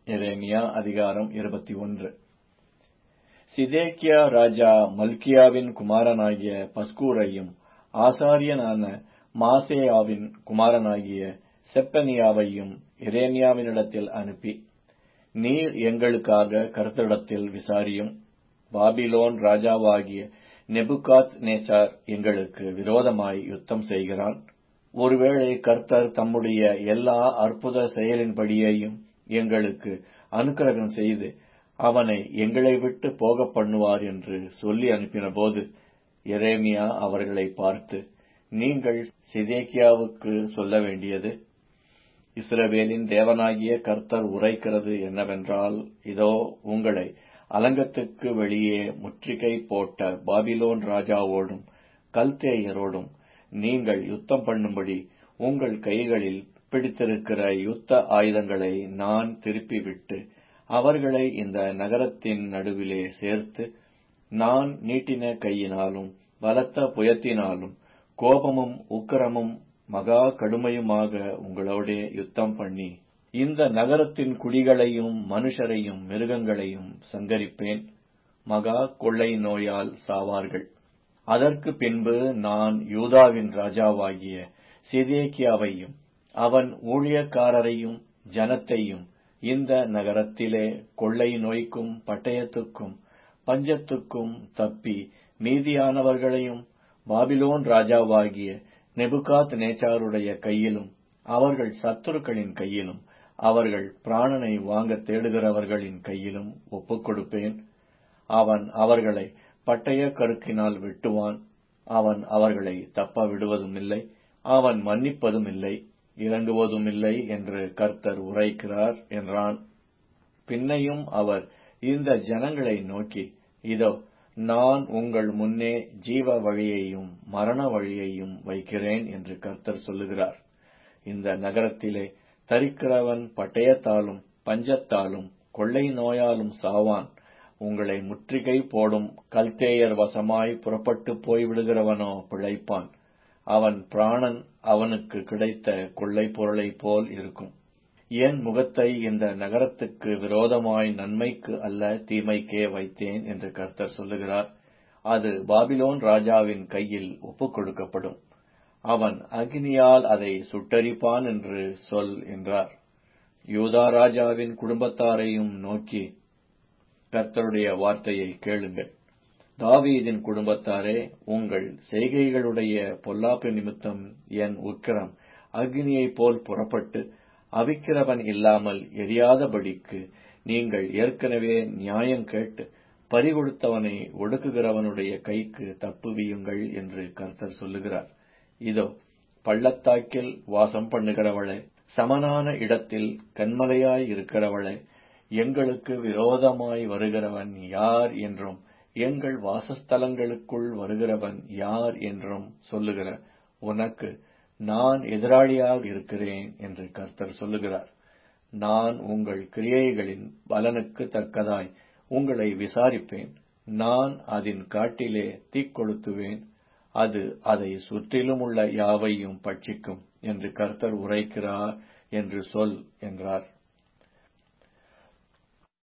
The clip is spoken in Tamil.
எரேமியா அதிகாரம் இருபத்தி ஒன்று சிதேக்கியா ராஜா மல்கியாவின் குமாரனாகிய பஸ்கூரையும் ஆசாரியனான மாசேயாவின் குமாரனாகிய செப்பனியாவையும் எரேமியாவினிடத்தில் அனுப்பி நீர் எங்களுக்காக கர்த்தரிடத்தில் விசாரியும் பாபிலோன் ராஜாவாகிய நெபுகாத் நேசார் எங்களுக்கு விரோதமாய் யுத்தம் செய்கிறான் ஒருவேளை கர்த்தர் தம்முடைய எல்லா அற்புத செயலின்படியேயும் எங்களுக்கு அனுக்கிரகம் செய்து அவனை எங்களை விட்டு போக பண்ணுவார் என்று சொல்லி அனுப்பினபோது எரேமியா அவர்களை பார்த்து நீங்கள் சிதேக்கியாவுக்கு சொல்ல வேண்டியது இஸ்ரவேலின் தேவனாகிய கர்த்தர் உரைக்கிறது என்னவென்றால் இதோ உங்களை அலங்கத்துக்கு வெளியே முற்றுகை போட்ட பாபிலோன் ராஜாவோடும் கல்தேயரோடும் நீங்கள் யுத்தம் பண்ணும்படி உங்கள் கைகளில் பிடித்திருக்கிற யுத்த ஆயுதங்களை நான் திருப்பிவிட்டு அவர்களை இந்த நகரத்தின் நடுவிலே சேர்த்து நான் நீட்டின கையினாலும் பலத்த புயத்தினாலும் கோபமும் உக்கிரமும் மகா கடுமையுமாக உங்களோடே யுத்தம் பண்ணி இந்த நகரத்தின் குடிகளையும் மனுஷரையும் மிருகங்களையும் சங்கரிப்பேன் மகா கொள்ளை நோயால் சாவார்கள் அதற்கு பின்பு நான் யூதாவின் ராஜாவாகிய சிதேக்கியாவையும் அவன் ஊழியக்காரரையும் ஜனத்தையும் இந்த நகரத்திலே கொள்ளை நோய்க்கும் பட்டயத்துக்கும் பஞ்சத்துக்கும் தப்பி மீதியானவர்களையும் பாபிலோன் ராஜாவாகிய நெபுகாத் நேச்சாருடைய கையிலும் அவர்கள் சத்துருக்களின் கையிலும் அவர்கள் பிராணனை வாங்க தேடுகிறவர்களின் கையிலும் ஒப்புக் கொடுப்பேன் அவன் அவர்களை பட்டய கருக்கினால் வெட்டுவான் அவன் அவர்களை தப்ப விடுவதுமில்லை அவன் மன்னிப்பதும் இல்லை இறங்குவதும் இல்லை என்று கர்த்தர் உரைக்கிறார் என்றான் பின்னையும் அவர் இந்த ஜனங்களை நோக்கி இதோ நான் உங்கள் முன்னே ஜீவ வழியையும் மரண வழியையும் வைக்கிறேன் என்று கர்த்தர் சொல்லுகிறார் இந்த நகரத்திலே தரிக்கிறவன் பட்டயத்தாலும் பஞ்சத்தாலும் கொள்ளை நோயாலும் சாவான் உங்களை முற்றுகை போடும் கல்தேயர் வசமாய் புறப்பட்டு போய்விடுகிறவனோ பிழைப்பான் அவன் பிராணன் அவனுக்கு கிடைத்த கொள்ளை பொருளைப் போல் இருக்கும் என் முகத்தை இந்த நகரத்துக்கு விரோதமாய் நன்மைக்கு அல்ல தீமைக்கே வைத்தேன் என்று கர்த்தர் சொல்லுகிறார் அது பாபிலோன் ராஜாவின் கையில் ஒப்புக் கொடுக்கப்படும் அவன் அக்னியால் அதை சுட்டரிப்பான் என்று சொல் என்றார் யூதா ராஜாவின் குடும்பத்தாரையும் நோக்கி கர்த்தருடைய வார்த்தையை கேளுங்கள் தாவீதின் குடும்பத்தாரே உங்கள் செய்கைகளுடைய பொல்லாப்பு நிமித்தம் என் உக்கிரம் அக்னியைப் போல் புறப்பட்டு அவிக்கிறவன் இல்லாமல் எரியாதபடிக்கு நீங்கள் ஏற்கனவே நியாயம் கேட்டு பறிகொடுத்தவனை ஒடுக்குகிறவனுடைய கைக்கு தப்புவியுங்கள் என்று கர்த்தர் சொல்லுகிறார் இதோ பள்ளத்தாக்கில் வாசம் பண்ணுகிறவளே சமனான இடத்தில் கண்மலையாய் இருக்கிறவளே எங்களுக்கு விரோதமாய் வருகிறவன் யார் என்றும் எங்கள் வாசஸ்தலங்களுக்குள் வருகிறவன் யார் என்றும் சொல்லுகிற உனக்கு நான் எதிராளியாக இருக்கிறேன் என்று கர்த்தர் சொல்லுகிறார் நான் உங்கள் கிரியைகளின் பலனுக்கு தக்கதாய் உங்களை விசாரிப்பேன் நான் அதன் காட்டிலே தீக்கொளுத்துவேன் அது அதை சுற்றிலும் உள்ள யாவையும் பட்சிக்கும் என்று கர்த்தர் உரைக்கிறார் என்று சொல் என்றார்